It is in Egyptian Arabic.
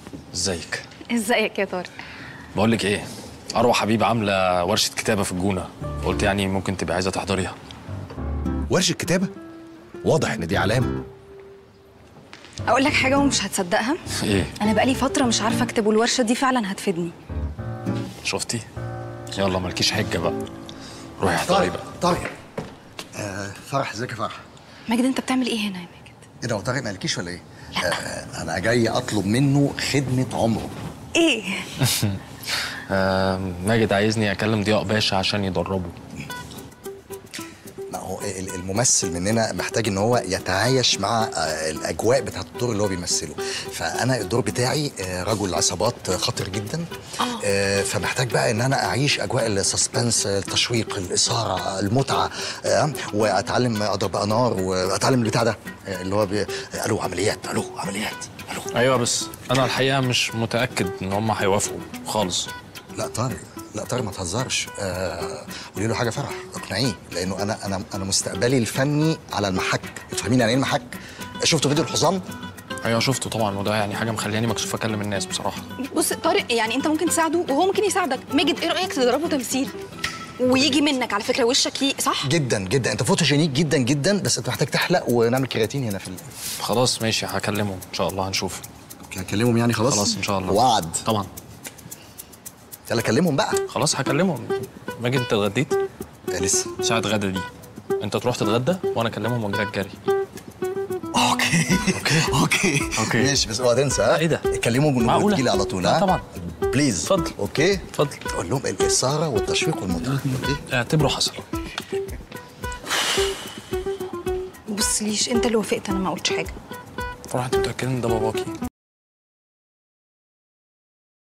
ازيك ازيك يا طارق بقول لك ايه اروى حبيب عامله ورشه كتابه في الجونه قلت يعني ممكن تبقى عايزه تحضريها ورشه كتابه واضح ان دي علامه اقول لك حاجه ومش هتصدقها ايه انا بقالي فتره مش عارفه اكتب والورشه دي فعلا هتفيدني شفتي يلا مالكيش حجه بقى روحي احضري بقى طارق آه فرح ازيك يا فرح ماجد انت بتعمل ايه هنا يا ماجد ايه ده هو طارق ما قالكيش ولا ايه؟ آه انا جاي اطلب منه خدمه عمره ايه آه ماجد عايزني اكلم ضياء باشا عشان يدربه ما هو ال- الممثل مننا محتاج ان هو يتعايش مع آه، الاجواء بتاعت الدور اللي هو بيمثله فانا الدور بتاعي آه، رجل عصابات خطر جدا آه، فمحتاج بقى ان انا اعيش اجواء السسبنس التشويق الاثاره المتعه آه، واتعلم اضرب انار واتعلم البتاع ده آه، اللي هو بي... الو عمليات الو عمليات الو ايوه بس انا الحقيقه مش متاكد ان هم هيوافقوا خالص لا طارق لا طارق ما تهزرش آه، قولي له حاجه فرح اقنعيه لانه انا انا انا مستقبلي الفني على المحك فاهمين يعني ايه المحك شفتوا فيديو الحصان ايوه شفته طبعا وده يعني حاجه مخلياني مكسوف اكلم الناس بصراحه بص طارق يعني انت ممكن تساعده وهو ممكن يساعدك ماجد ايه رايك تضربه تمثيل ويجي منك على فكره وشك ي... صح جدا جدا انت فوتوجينيك جدا جدا بس انت محتاج تحلق ونعمل كرياتين هنا في ال... خلاص ماشي هكلمهم ان شاء الله هنشوف اوكي هكلمهم يعني خلاص خلاص ان شاء الله وعد طبعا يلا كلمهم بقى خلاص هكلمهم ماجد انت اتغديت آه، لسه ساعه غدا دي انت تروح تتغدى وانا اكلمهم واجي لك جري اوكي اوكي اوكي أوكي. ماشي بس اوعى تنسى ها ايه ده؟ كلمهم معقولة؟ وتجي لي على طول آه، ها طبعا. بليز اتفضل. اوكي اتفضل. قول لهم الاثاره والتشويق والمتعه اوكي اعتبره حصل بص ليش انت اللي وافقت انا ما قلتش حاجه فرح انت متاكد ان ده باباكي